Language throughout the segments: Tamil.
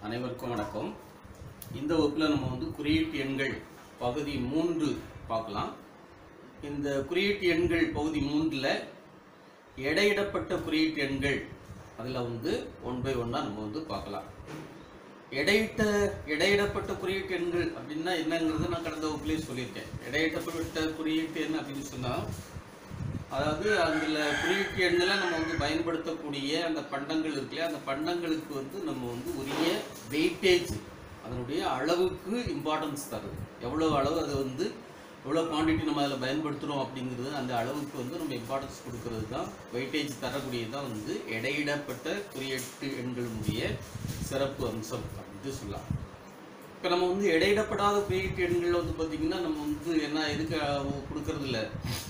அனைவருக்கும் வணக்கம் இந்த வகுப்பில் நம்ம வந்து குறியீட்டு எண்கள் பகுதி மூன்று பார்க்கலாம் இந்த குறியீட்டு எண்கள் பகுதி மூன்றில் எடையிடப்பட்ட குறியீட்டு எண்கள் அதில் வந்து ஒன் பை ஒன்னாக நம்ம வந்து பார்க்கலாம் எடையிட்ட எடையிடப்பட்ட குறியீட்டு எண்கள் அப்படின்னா என்னங்கிறது நான் கடந்த வகுப்புலேயே சொல்லியிருக்கேன் எடையிடப்பட்ட குறியீட்டு எண் அப்படின்னு சொன்னால் அதாவது அதில் குறியீட்டு எண்களை நம்ம வந்து பயன்படுத்தக்கூடிய அந்த பண்டங்கள் இருக்குல்லையா அந்த பண்டங்களுக்கு வந்து நம்ம வந்து உரிய வெயிட்டேஜ் அதனுடைய அளவுக்கு இம்பார்ட்டன்ஸ் தருது எவ்வளோ அளவு அது வந்து எவ்வளோ குவான்டிட்டி நம்ம அதில் பயன்படுத்துகிறோம் அப்படிங்கிறது அந்த அளவுக்கு வந்து நம்ம இம்பார்ட்டன்ஸ் கொடுக்கறது தான் வெயிட்டேஜ் தரக்கூடியது தான் வந்து எடையிடப்பட்ட குறியீட்டு எண்களுடைய சிறப்பு அம்சம் அப்படின்னு சொல்லலாம் இப்போ நம்ம வந்து எடையிடப்படாத குறியீட்டு எண்கள் வந்து பார்த்திங்கன்னா நம்ம வந்து என்ன எதுக்கு கொடுக்கறது இல்லை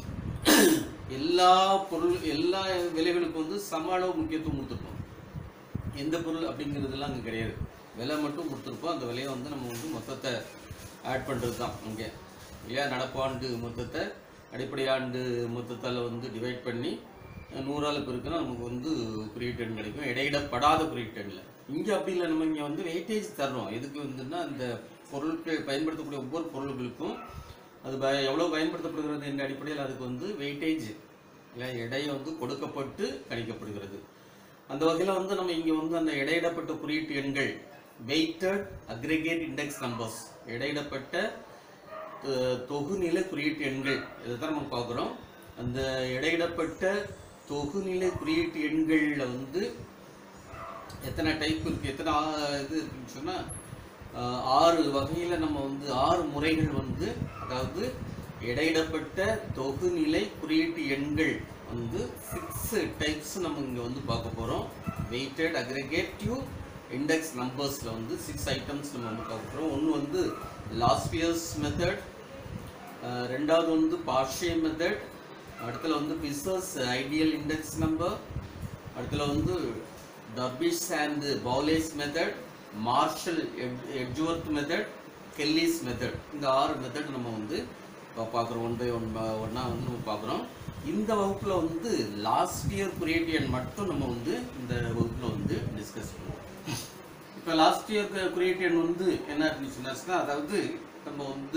எல்லா பொருள் எல்லா விலைகளுக்கும் வந்து சம அளவு முக்கியத்துவம் கொடுத்துருக்கோம் எந்த பொருள் அப்படிங்கிறதுலாம் அங்கே கிடையாது விலை மட்டும் கொடுத்துருப்போம் அந்த விலையை வந்து நம்ம வந்து மொத்தத்தை ஆட் பண்ணுறது தான் இங்கே இல்லையா நடப்பாண்டு மொத்தத்தை அடிப்படை ஆண்டு மொத்தத்தால் வந்து டிவைட் பண்ணி நூறால் பெருக்கினா நமக்கு வந்து குறியீட்டு எண் கிடைக்கும் இடையிடப்படாத குறியீட்டு எண்ணில் இங்கே அப்படி இல்லை நம்ம இங்கே வந்து வெயிட்டேஜ் தர்றோம் எதுக்கு வந்துன்னா அந்த பொருட்கள் பயன்படுத்தக்கூடிய ஒவ்வொரு பொருள்களுக்கும் அது ப எவ்வளோ பயன்படுத்தப்படுகிறது என்ற அடிப்படையில் அதுக்கு வந்து வெயிட்டேஜ் இல்லை எடை வந்து கொடுக்கப்பட்டு கணிக்கப்படுகிறது அந்த வகையில் வந்து நம்ம இங்கே வந்து அந்த எடையிடப்பட்ட குறியீட்டு எண்கள் வெயிட்டட் அக்ரிகேட் இண்டெக்ஸ் நம்பர்ஸ் எடையிடப்பட்ட அஹ், தொகுநிலை குறியீட்டு எண்கள் இதை தான் நம்ம பார்க்குறோம் அந்த எடையிடப்பட்ட தொகுநிலை குறியீட்டு எண்களில் வந்து எத்தனை டைப் இருக்குது எத்தனை ஆ- இது இருக்குன்னு சொன்னால் ஆறு வகையில் நம்ம வந்து ஆறு முறைகள் வந்து அதாவது எடையிடப்பட்ட தொகுநிலை குறியீட்டு எண்கள் வந்து சிக்ஸ் டைப்ஸ் நம்ம இங்கே வந்து பார்க்க போகிறோம் வெயிட்டட் அக்ரிகேட்டிவ் இண்டெக்ஸ் நம்பர்ஸில் வந்து சிக்ஸ் ஐட்டம்ஸ் நம்ம வந்து பார்க்க போகிறோம் ஒன்று வந்து லாஸ்பியர்ஸ் மெத்தட் ரெண்டாவது வந்து பார்ஷிய மெத்தட் அடுத்துல வந்து பிசர்ஸ் ஐடியல் இண்டெக்ஸ் நம்பர் அடுத்துல வந்து Drobisch and Bowley's method Marshall Edgeworth method Kelly's method இந்த ஆறு மெத்தட் நம்ம வந்து இப்போ பார்க்குறோம் ஒன் பை ஒன் ஒன்றா வந்து நம்ம பார்க்குறோம் இந்த வகுப்பில் வந்து லாஸ்ட் இயர் குறியீட்டு எண் மட்டும் நம்ம வந்து இந்த வகுப்பில் வந்து டிஸ்கஸ் பண்ணுவோம் இப்போ லாஸ்ட் இயர் குறியீட்டு எண் வந்து என்ன அப்படின்னு சொன்னாச்சுன்னா அதாவது நம்ம வந்து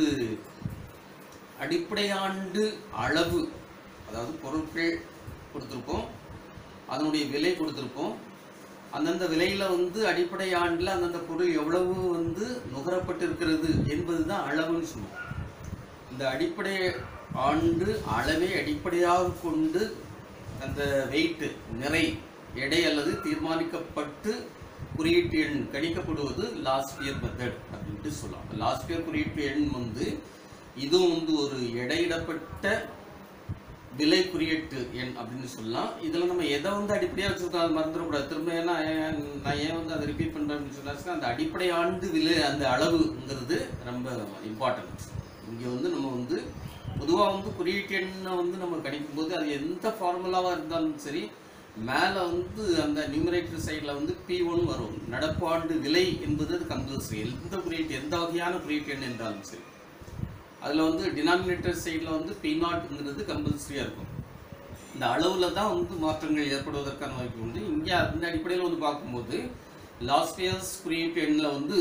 அடிப்படையாண்டு அளவு அதாவது பொருட்கள் கொடுத்துருப்போம் அதனுடைய விலை கொடுத்துருப்போம் அந்தந்த விலையில வந்து அடிப்படை ஆண்டில் அந்தந்த பொருள் எவ்வளவு வந்து நுகரப்பட்டிருக்கிறது என்பது தான் அளவுன்னு சொல்லுவோம் இந்த அடிப்படை ஆண்டு அளவை அடிப்படையாக கொண்டு அந்த வெயிட் நிறை எடை அல்லது தீர்மானிக்கப்பட்டு குறியீட்டு எண் கணிக்கப்படுவது லாஸ்ட் இயர் மெத்தட் அப்படின்ட்டு சொல்லலாம் லாஸ்ட் இயர் குறியீட்டு எண் வந்து இதுவும் வந்து ஒரு எடையிடப்பட்ட விலை குறியீட்டு எண் அப்படின்னு சொல்லலாம் இதில் நம்ம எதை வந்து அடிப்படையாக வச்சுருக்கோம் அதை மறந்துடக்கூடாது திரும்ப ஏன்னா ஏன் நான் ஏன் வந்து அதை ரிப்பீட் பண்ணுறேன் அப்படின்னு சொன்னாச்சுன்னா அந்த அடிப்படை ஆண்டு விலை அந்த அளவுங்கிறது ரொம்ப இம்பார்ட்டன்ட் இங்கே வந்து நம்ம வந்து பொதுவாக வந்து குறியீட்டு எண்ணை வந்து நம்ம கணிக்கும்போது அது எந்த ஃபார்முலாவாக இருந்தாலும் சரி மேலே வந்து அந்த நியூமரேட்டர் சைடில் வந்து பி ஒன் வரும் நடப்பாண்டு விலை என்பது அது கம்பல்சரி எந்த குறியீட்டு எந்த வகையான குறியீட்டு எண் என்றாலும் சரி அதில் வந்து டினாமினேட்டர் சைடில் வந்து பி நாட்ங்கிறது கம்பல்சரியாக இருக்கும் இந்த அளவில் தான் வந்து மாற்றங்கள் ஏற்படுவதற்கான வாய்ப்பு உண்டு இங்கே அந்த அடிப்படையில் வந்து பார்க்கும்போது லாஸ்ட் இயர்ஸ் குறியீட்டு எண்ணில் வந்து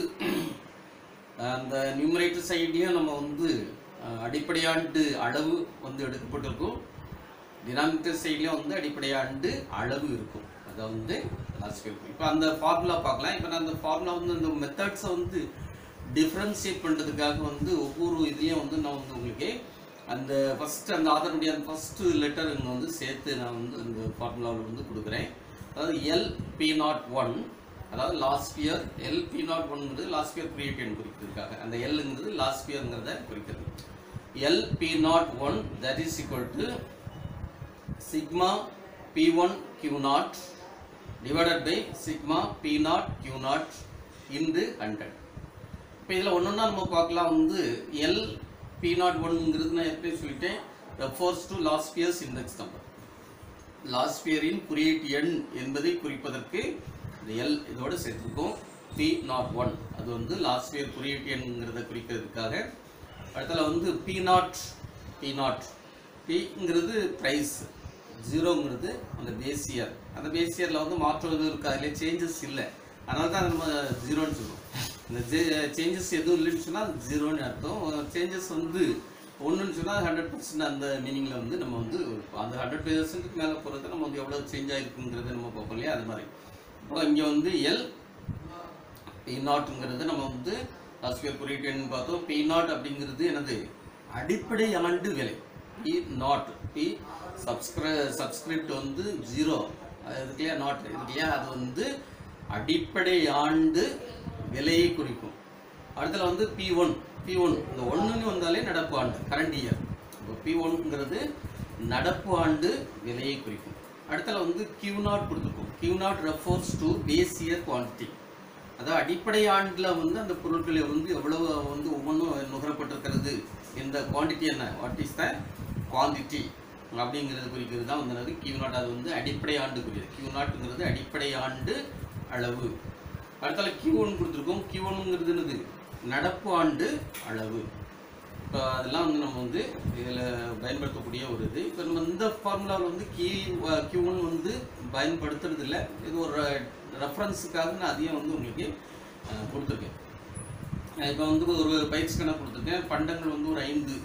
அந்த நியூமரேட்டர் சைட்லேயும் நம்ம வந்து அஹ், அடிப்படையாண்டு அளவு வந்து எடுக்கப்பட்டிருக்கும் டினாமினேட்டர் சைட்லேயும் வந்து அடிப்படையாண்டு அளவு இருக்கும் அதை வந்து லாஸ்ட் இயர் இப்போ அந்த ஃபார்முலா பார்க்கலாம் இப்போ நான் அந்த ஃபார்முலா வந்து அந்த மெத்தட்ஸை வந்து டிஃப்ரென்ஷியேட் பண்ணுறதுக்காக வந்து ஒவ்வொரு இதுலேயும் வந்து நான் வந்து உங்களுக்கு அந்த ஃபஸ்ட்டு அந்த ஆதரனுடைய அந்த ஃபஸ்ட்டு லெட்டர் இங்கே வந்து சேர்த்து நான் வந்து இந்த ஃபார்முலாவில் வந்து கொடுக்குறேன் அதாவது எல் பி நாட் ஒன் அதாவது last year L P naught ஒன்ங்கிறது லாஸ்ட் இயர் கிரியேட் எண் குறிக்கிறதுக்காக அந்த எல்ங்கிறது லாஸ்ட் இயர்ங்கிறத குறிக்கிறது L P naught one that is equal to sigma P one Q naught divided by sigma P naught Q naught into hundred இப்போ இதில் ஒன்றா நம்ம பார்க்கலாம் வந்து எல் பி நாட் ஒன்ங்கிறது நான் எப்படி சொல்லிட்டேன் refers to last year's index number last இயரின் குறியீட்டு எண் என்பதை குறிப்பதற்கு இந்த எல் இதோட சேர்த்துருக்கோம் பி நாட் ஒன் அது வந்து லாஸ்ட் இயர் குறியீட்டு எண்ங்கிறத குறிக்கிறதுக்காக அடுத்தல வந்து பி நாட் பி நாட் பிங்கிறது ப்ரைஸ் ஜீரோங்கிறது அந்த பேசியர் அந்த பேசியரில் வந்து மாற்றம் எதுவும் இருக்குது அதில் சேஞ்சஸ் இல்லை அதனால தான் நம்ம ஜீரோன்னு சொல்லுவோம் இந்த சேஞ்சஸ் எதுவும் இல்லைன்னு சொன்னால் ஜீரோன்னு அர்த்தம் சேஞ்சஸ் வந்து ஒன்றுன்னு சொன்னால் ஹண்ட்ரட் பர்சன்ட் அந்த மீனிங்கில் வந்து நம்ம வந்து அந்த ஹண்ட்ரட் பர்சன்ட்டுக்கு மேலே போகிறது நம்ம வந்து எவ்வளோ சேஞ்ச் ஆகிருக்குங்கிறத நம்ம பார்ப்போம் இல்லையா அது மாதிரி இப்போ இங்கே வந்து எல் பி நாட்ங்கிறது நம்ம வந்து ஆஸ்பியர் குறியீட்டுன்னு பார்த்தோம் பி நாட் அப்படிங்கிறது என்னது அடிப்படை ஆண்டு விலை பி நாட் பி சப்ஸ்கிரை சப்ஸ்கிரிப்ட் வந்து ஜீரோ இதுக்கு இல்லையா நாட் இருக்கு இல்லையா அது வந்து அடிப்படை ஆண்டு விலையை குறிக்கும் அடுத்தல வந்து பி ஒன் பி ஒன் இந்த ஒன்றுன்னு வந்தாலே நடப்பு ஆண்டு கரண்ட் இயர் இப்போ பி ஒன்ங்கிறது நடப்பு ஆண்டு விலையை குறிக்கும் அடுத்தல வந்து கியூ நாட் கொடுத்துருக்கோம் Q naught refers to base year quantity அதாவது அடிப்படை ஆண்டில் வந்து அந்த பொருட்களை வந்து எவ்வளவு வந்து ஒவ்வொன்றும் நுகரப்பட்டிருக்கிறது இந்த குவான்டிட்டி என்ன வாட் இஸ் த குவான்டிட்டி அப்படிங்கிறது குறிக்கிறது தான் வந்து கியூ நாட் அது வந்து அடிப்படை ஆண்டு குறிக்கிறது கியூ நாட்டுங்கிறது அடிப்படை ஆண்டு அளவு அடுத்தால கியூ ஒன் கொடுத்துருக்கோம் கியூ ஒன்னுங்கிறது என்னது நடப்பு ஆண்டு அளவு இப்போ அதெல்லாம் வந்து நம்ம வந்து இதில் பயன்படுத்தக்கூடிய ஒரு இது இப்போ நம்ம இந்த ஃபார்முலாவில் வந்து கீ கியூ ஒன் வந்து பயன்படுத்துறது இல்லை இது ஒரு ரெஃபரன்ஸுக்காக நான் அதையும் வந்து உங்களுக்கு அஹ், கொடுத்துருக்கேன் இப்போ வந்து ஒரு பயிற்சி கணக்கு கொடுத்துருக்கேன் பண்டங்கள் வந்து ஒரு ஐந்து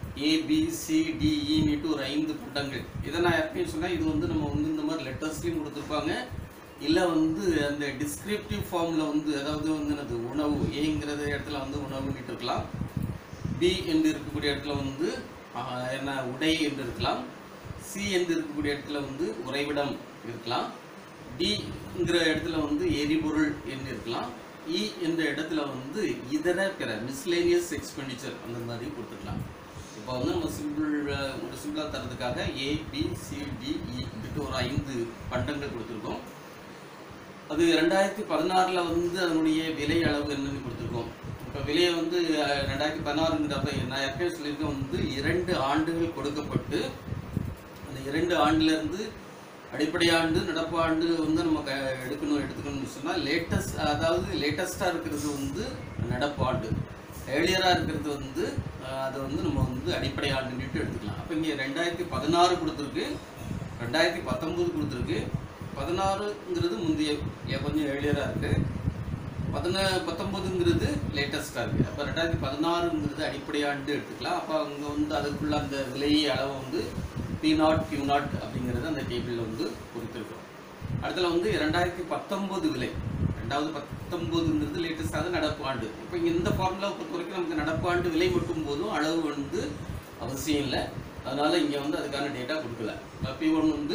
ஏபிசிடிஇன்ட்டு ஒரு ஐந்து பண்டங்கள் இதை நான் எப்பயும் சொன்னால் இது வந்து நம்ம வந்து இந்த மாதிரி லெட்டர்ஸ்லையும் கொடுத்துருப்பாங்க இல்லை வந்து அந்த டிஸ்கிரிப்டிவ் ஃபார்மில் வந்து அதாவது வந்து என்னது உணவு ஏங்கிறது இடத்துல வந்து உணவுன்னு இருக்கலாம் பி என்று இருக்கக்கூடிய இடத்துல வந்து ஆஹ், என்ன உடை என்று இருக்கலாம் சி என்று இருக்கக்கூடிய இடத்துல வந்து உறைவிடம் இருக்கலாம் டிங்கிற இடத்துல வந்து எரிபொருள் என்று இருக்கலாம் இ என்ற இடத்துல வந்து இதர பிற மிஸ்லேனியஸ் எக்ஸ்பெண்டிச்சர் அந்த மாதிரி கொடுத்துக்கலாம் இப்போ வந்து நம்ம சிம்பிள் ஒரு சிம்பிளாக தரதுக்காக A B C D E இதுக்கு ஒரு ஐந்து பண்டங்கள் கொடுத்துருக்கோம் அது ரெண்டாயிரத்தி பதினாறில் வந்து அதனுடைய விலை அளவு என்னன்னு கொடுத்துருக்கோம் இப்போ விலையை வந்து அஹ், ரெண்டாயிரத்தி பதினாறுங்கிறப்ப நான் ஏற்கனவே சொல்லியிருக்கேன் வந்து இரண்டு ஆண்டுகள் கொடுக்கப்பட்டு அந்த இரண்டு ஆண்டுலேருந்து அடிப்படை ஆண்டு நடப்பு ஆண்டு வந்து நம்ம க எடுக்கணும் எடுத்துக்கணும்னு சொன்னால் லேட்டஸ்ட் அதாவது லேட்டஸ்ட்டாக இருக்கிறது வந்து நடப்பு ஆண்டு ஏர்லியராக இருக்கிறது வந்து அஹ், அதை வந்து நம்ம வந்து அடிப்படை ஆண்டுன்னுட்டு எடுத்துக்கலாம் அப்போ இங்கே ரெண்டாயிரத்தி பதினாறு கொடுத்துருக்கு ரெண்டாயிரத்தி பத்தொம்போது கொடுத்துருக்கு பதினாறுங்கிறது முந்தைய ஏ- கொஞ்சம் ஏர்லியராக இருக்குது பதினா பத்தொம்போதுங்கிறது லேட்டஸ்ட்டாக இருக்குது அப்போ ரெண்டாயிரத்தி பதினாறுங்கிறது அடிப்படை ஆண்டு எடுத்துக்கலாம் அப்போ அங்கே வந்து அதுக்குள்ள அந்த விலை அளவை வந்து பி நாட் கியூ நாட் அப்படிங்கிறது அந்த டேபிளில் வந்து கொடுத்துருக்கோம் அடுத்தல வந்து ரெண்டாயிரத்தி பத்தொம்போது விலை ரெண்டாவது பத்தொம்போதுங்கிறது லேட்டஸ்டாக நடப்பு ஆண்டு இப்போ இங்கே இந்த ஃபார்முலா பொறுத்த வரைக்கும் நமக்கு நடப்பு ஆண்டு விலை மட்டும் போதும் அளவு வந்து அவசியம் இல்லை அதனால இங்கே வந்து அதுக்கான டேட்டா கொடுக்கல பி ஒன் வந்து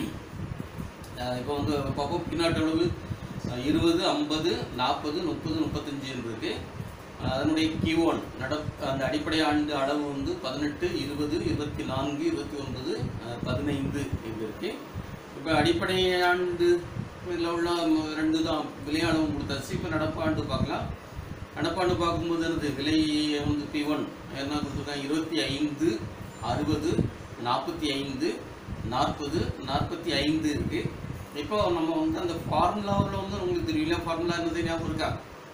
அஹ் இப்போ வந்து பார்ப்போம் பின்னாட்டு அளவு அஹ் இருபது ஐம்பது நாற்பது முப்பது முப்பத்தஞ்சு இருக்கு அஹ் அதனுடைய கியூ ஒன் நட அந்த அடிப்படை ஆண்டு அளவு வந்து பதினெட்டு இருபது இருபத்தி நான்கு இருபத்தி ஒன்பது அஹ் பதினைந்து இது இருக்கு இப்போ அடிப்படை ஆண்டு இதில் உள்ள ம- ரெண்டு தான் விலை அளவு கொடுத்தாச்சு இப்போ நடப்பாண்டு பார்க்கலாம் நடப்பாண்டு பார்க்கும்போது என்னது விலை வந்து பி ஒன் என்ன கொடுத்துருக்காங்க இருபத்தி ஐந்து அறுபது நாற்பத்தி ஐந்து நாற்பது நாற்பத்தி ஐந்து இருக்கு இப்போ நம்ம வந்து அந்த ஃபார்முலாவில் வந்து உங்களுக்கு தெரியல ஃபார்முலா என்னது ஞாபகம் இருக்கா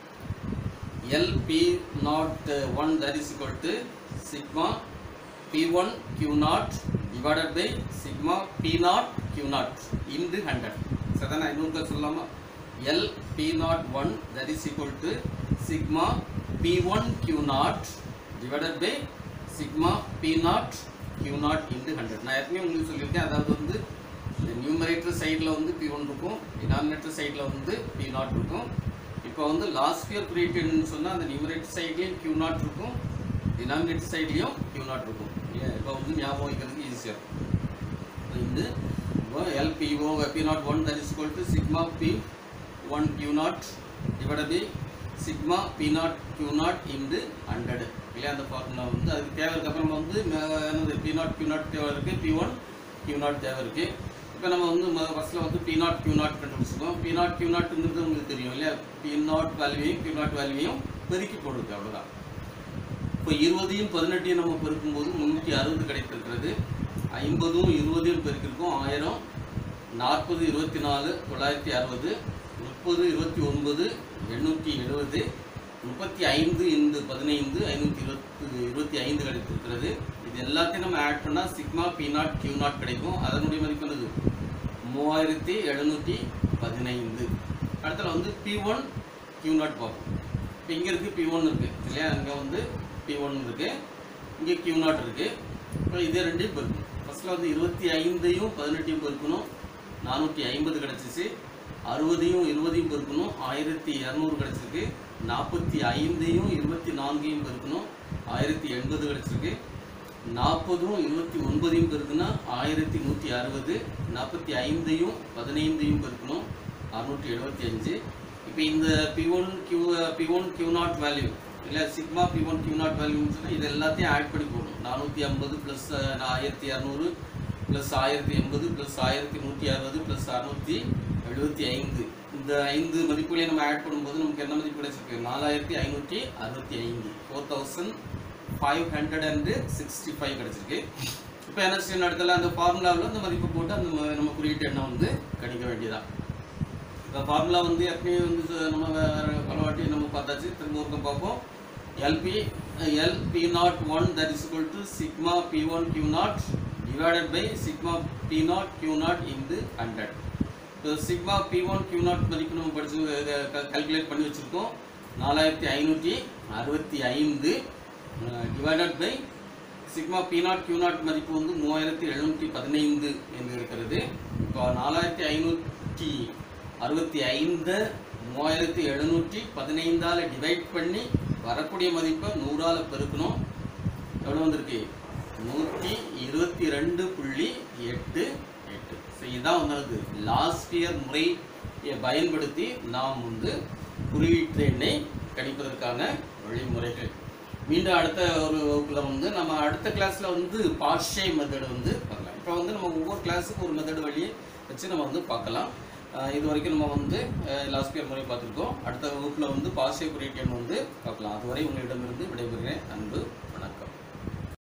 LP naught one that is equal to sigma P one Q naught divided by sigma P naught Q naught into hundred சரிதானே இன்னொருக்கா சொல்லலாமா L P naught one that is equal to sigma P one Q naught divided by sigma P naught Q naught into hundred நான் ஏற்கனவே உங்களுக்கு சொல்லியிருக்கேன் அதாவது வந்து இந்த நியூமரேட்டர் சைடில் வந்து பி ஒன் இருக்கும் டினாமினேட்டர் சைடில் வந்து பி நாட் இருக்கும் இப்போ வந்து லாஸ்ட் இயர் கிரியேட்டட்னு சொன்னால் அந்த நியூமரேட்டர் சைட்லேயும் கியூ நாட் இருக்கும் டினாமினேட்டர் சைட்லேயும் கியூ நாட் இருக்கும் இல்லையா இப்போ வந்து ஞாபகம் வைக்கிறதுக்கு ஈஸியாக இருக்கும் இது இப்போ LPO P naught one that is to sigma P one Q naught divide by sigma P naught Q naught into hundred இல்லையா அந்த ஃபார்முலா வந்து அதுக்கு தேவை இருக்கு அப்புறம் வந்து மே- என்னது பி நாட் கியூ நாட் தேவை இருக்குது பி ஒன் கியூ நாட் தேவை இருக்குது இப்போ நம்ம வந்து ஃபஸ்ட்டில் வந்து பி நாட் கியூ நாட் கண்டுபிடிச்சிருக்கோம் பி நாட் கியூ நாட்ங்கிறது உங்களுக்கு தெரியும் இல்லையா பி நாட் வேல்யூவையும் கியூ நாட் வேல்யூவையும் பெருக்கி போடுறது அவ்வளோதான் இப்போ இருபதையும் பதினெட்டையும் நம்ம பெருக்கும்போது முந்நூற்றி அறுபது கிடைத்திருக்கிறது ஐம்பதும் இருபதையும் பெருக்கிருக்கோம் ஆயிரம் நாற்பது இருபத்தி நாலு தொள்ளாயிரத்தி அறுபது முப்பது இருபத்தி ஒன்பது எண்ணூற்றி எழுபது முப்பத்தி ஐந்து இந்த பதினைந்து ஐநூற்றி இருபத்தி இருபத்தி ஐந்து கிடைத்திருக்கிறது இது எல்லாத்தையும் நம்ம ஆட் பண்ணால் sigma P naught Q naught கிடைக்கும் அதனுடைய மதிப்பு என்னது மூவாயிரத்தி எழுநூற்றி பதினைந்து அடுத்தல வந்து பி ஒன் கியூ நாட் பார்ப்போம் இப்போ இங்கே இருக்குது பி ஒன் இருக்குது இல்லையா இங்கே வந்து பி ஒன் இருக்குது இங்கே கியூ நாட் இருக்குது இப்போ இதே ரெண்டையும் பெருக்கணும் ஃபஸ்ட்டில் வந்து இருபத்தி ஐந்தையும் பதினெட்டையும் பெருக்கணும் நானூற்றி ஐம்பது கிடச்சிச்சு அறுபதையும் இருபதையும் பெருக்கணும் ஆயிரத்தி இரநூறு கிடச்சிருக்கு நாற்பத்தி ஐந்தையும் இருபத்தி நான்கையும் பெருக்கணும் ஆயிரத்தி எண்பது கிடச்சிருக்கு நாற்பதும் இருபத்தி ஒன்பதையும் பெருக்குனா ஆயிரத்தி நூற்றி அறுபது நாற்பத்தி ஐந்தையும் பதினைந்தையும் பெருக்கணும் அறுநூற்றி எழுபத்தி அஞ்சு இப்போ இந்த P one Q P one Q naught value இல்லை sigma P one Q naught வேல்யூன்னு சொன்னால் இது எல்லாத்தையும் ஆட் பண்ணி போடணும் நானூற்றி ஐம்பது ப்ளஸ் ஆயிரத்தி இரநூறு ப்ளஸ் ஆயிரத்தி எண்பது ப்ளஸ் ஆயிரத்தி நூற்றி அறுபது ப்ளஸ் அறுநூற்றி எழுபத்தி ஐந்து இந்த ஐந்து மதிப்புகளையும் நம்ம ஆட் பண்ணும்போது நமக்கு என்ன மதிப்பு கிடைச்சிருக்கு நாலாயிரத்தி ஐநூற்றி அறுபத்தி ஐந்து four thousand five hundred and sixty five கிடச்சிருக்கு இப்போ என்ன செய்யணும் இடத்துல அந்த ஃபார்முலாவில் அந்த மதிப்பு போட்டு அந்த ம- நம்ம குறியீட்டு எண்ணை வந்து கணிக்க வேண்டியதான் இப்போ ஃபார்முலா வந்து ஏற்கனவே வந்து ச- நம்ம வேறு பல வாட்டி நம்ம பார்த்தாச்சு திரும்ப ஒருக்கம் பார்ப்போம் LP L P naught one that is equal to sigma P one Q naught divided by sigma P naught Q naught into hundred இப்போ sigma P one Q naught மதிப்பு நம்ம படிச்சு கால்குலேட் பண்ணி வச்சுருக்கோம் நாலாயிரத்தி ஐநூற்றி அறுபத்தி ஐந்து divided by sigma P naught Q naught மதிப்பு வந்து மூவாயிரத்தி எழுநூற்றி பதினைந்து என்று இருக்கிறது இப்போ நாலாயிரத்தி ஐநூற்றி அறுபத்தி ஐந்து மூவாயிரத்தி எழுநூற்றி பதினைந்தால் டிவைட் பண்ணி வரக்கூடிய மதிப்பை நூறால் பெருக்கணும் எவ்வளோ வந்திருக்கு நூற்றி இருபத்தி ரெண்டு புள்ளி எட்டு எட்டு ஸோ இதுதான் வந்து லாஸ்ட் இயர் முறையை பயன்படுத்தி நாம் வந்து குறியீட்டு எண்ணை கணிப்பதற்கான வழிமுறைகள் மீண்டும் அடுத்த ஒரு வகுப்பில் வந்து நம்ம அடுத்த கிளாஸில் வந்து பாஷை மெத்தட் வந்து பார்க்கலாம் இப்போ வந்து நம்ம ஒவ்வொரு கிளாஸுக்கும் ஒரு மெத்தட் வழியை வச்சு நம்ம வந்து பார்க்கலாம் அஹ் இது வரைக்கும் நம்ம வந்து லாஸ்ட் இயர் முறை பார்த்துருக்கோம் அடுத்த வகுப்பில் வந்து பாஷை குறியீட்டு எண் வந்து பார்க்கலாம் அதுவரை உங்களிடமிருந்து விடைபெறுகிறேன் அன்பு